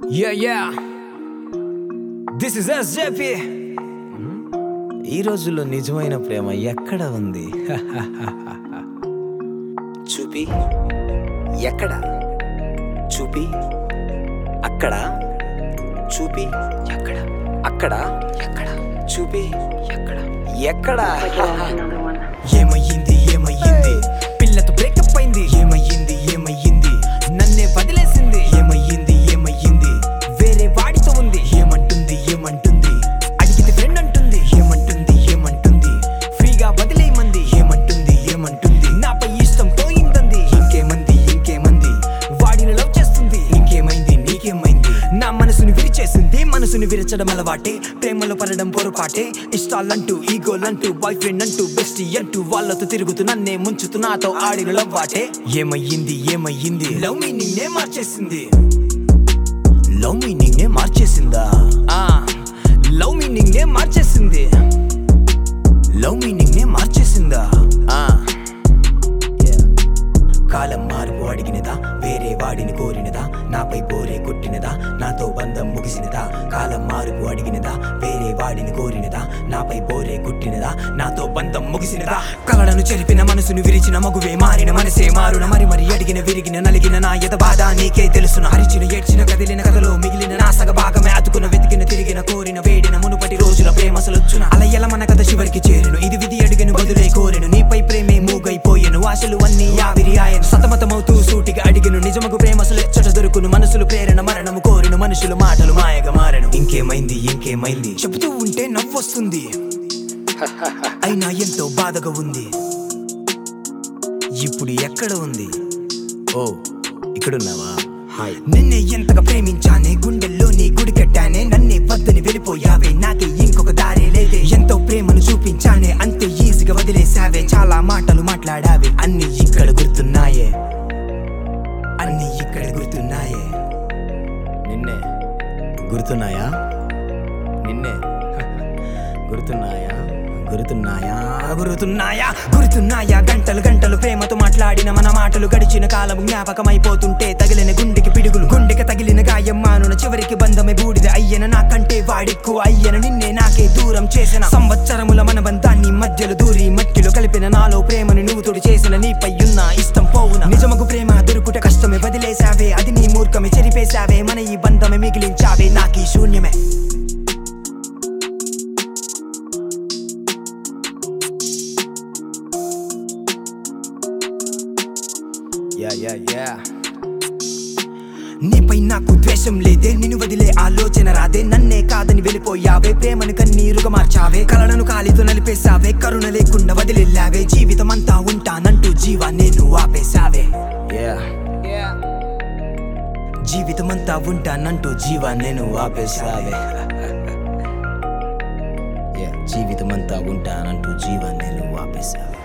Yeah, yeah. This is SJP. ఈ రోజుల్లో నిజమైన ప్రేమ ఎక్కడ ఉంది చూపి ఎక్కడ చూపి అక్కడ చూపి ఎక్కడ అక్కడ ఎక్కడ చూపి ఎక్కడ ఎక్కడ ఏమయ్యింది ఏమయ్యింది పిల్లతో బ్రేకప్ అయింది ఏమయ్యింది ఏమయ్యింది నన్నే వదిలేసింది ఏమయ్యింది ఏమయ్యింది వేరే వాడితో ఉంది ఏమంటుంది ఏమంటుంది అడిగితే ఫ్రెండ్ అంటుంది ఏమంటుంది ఏమంటుంది ఫ్రీగా వదిలేయమంది ఏమంటుంది ఏమంటుంది నాపై ఇష్టం పోయిందంది ఇంకేమంది ఇంకేమంది వాడిని లవ్ చేస్తుంది ఇంకేమైంది నీకేమైంది నా మనసుని విరిచేసింది మనసుని విరచడం అలవాటే ప్రేమలో పడడం పొరపాటే ఇష్టాలంటూ ఈగోలంటూ బాయ్ ఫ్రెండ్ అంటూ బెస్టీ అంటూ వాళ్ళతో తిరుగుతూ నన్నే ముంచుతూ నాతో ఆడిన లవ్వాటే ఏమయ్యింది ఏమయ్యింది లవ్ మీ నిన్నే మార్చేసింది లవ్ మీనింగ్ నే మార్చేసిందా ఆ లవ్ మీనింగ్ నే మార్చేసింది లవ్ మీనింగ్ నే మార్చేసిందా ఆ Yeah. కాలం మార్పు అడిగినదా వేరే వాడిని కోరినదా నాపై పోరే కొట్టినదా నాతో బంధం ముగిసినదా కాలం మార్పు అడిగినదా వేరే వాడిని కోరినదా నాపై పోరే కొట్టినదా నాతో బంధం ముగిసినదా కలలను చెరిపిన మనసును విరిచిన మగువే మారిన మనసే మారున మరి మరి అడిగిన విరిగిన నలిగిన నా యత బాధ నీకే తెలుసున అరిచిన ఏడ్చిన కదిలిన కథలో మిగిలిన నా సగ భాగమే అతుకున వెతికిన తిరిగిన కోరిన వేడిన మునుపటి రోజుల ప్రేమసలొచ్చున అలయల మన కథ చివరికి చేరును ఇది విధి అడిగను బదులే కోరెను నీపై ప్రేమే మూగైపోయెను ఆశలు అన్నీ ఆవిరి ఆయను సతమతమవుతూ సూటిగా అడిగను నిజమకు ప్రేమసలు ఎచ్చట దొరుకును మనసులు ప్రేరణ మరణము కోరిన మనుషులు మాటలు మాయగా మారెను ఇంకేమైంది ఇంకేమైంది చెబుతూ ఉంటే నవ్వొస్తుంది అయినా ఎంతో బాధగా ఉంది ఇప్పుడు ఎక్కడ ఉంది ఓ ఇక్కడున్నావా హాయ్ నిన్నే ఎంతగా ప్రేమించానే గుండెల్లో నీ గుడి కట్టానే నన్నే వద్దని వెళ్ళిపోయావే నాకే ఇంకొక దారే లేదే ఎంతో ప్రేమను చూపించానే అంతే ఈజీగా వదిలేసావే చాలా మాటలు మాట్లాడావే అన్ని ఇక్కడ గుర్తున్నాయే అన్ని ఇక్కడ గుర్తున్నాయే నిన్నే గుర్తున్నాయా నిన్నే గుర్తున్నాయా గుర్తున్నాయా గుర్తున్నాయా గుర్తున్నాయా గంటలు గంటలు ప్రేమతో మాట్లాడిన మన మాటలు గడిచిన కాలం జ్ఞాపకమైపోతుంటే తగిలిన గుండెకి పిడుగులు గుండెకి తగిలిన గాయం మానున చివరికి బంధమే బూడిద అయ్యన నాకంటే వాడిక్కువ అయ్యన నిన్నే నాకే దూరం చేసిన సంవత్సరముల మన బంధాన్ని మధ్యలో దూరి మట్టిలో కలిపిన నాలో ప్రేమను నువ్వు తోడు చేసిన నీపై ఉన్న ఇష్టం పోవున నిజమకు ప్రేమ దొరుకుట కష్టమే వదిలేసావే అది నీ మూర్ఖమే చెరిపేశావే మన ఈ బంధమే మిగిలించావే నాకీ శూన్యమే యా యా యా నీపై నాకు ద్వేషం లేదే నిన్ను వదిలే ఆలోచన రాదే నన్నే కాదని వెళ్ళిపోయావే ప్రేమను కన్నీరుగా మార్చావే కలలను కాలితో నలిపేశావే కరుణ లేకుండా వదిలేలావే జీవితం అంతా ఉంటానంటూ జీవా నేను ఆపేశావే జీవితం అంతా ఉంటానంటూ జీవా నేను ఆపేశావే జీవితం అంతా ఉంటానంటూ జీవా నేను ఆపేశావే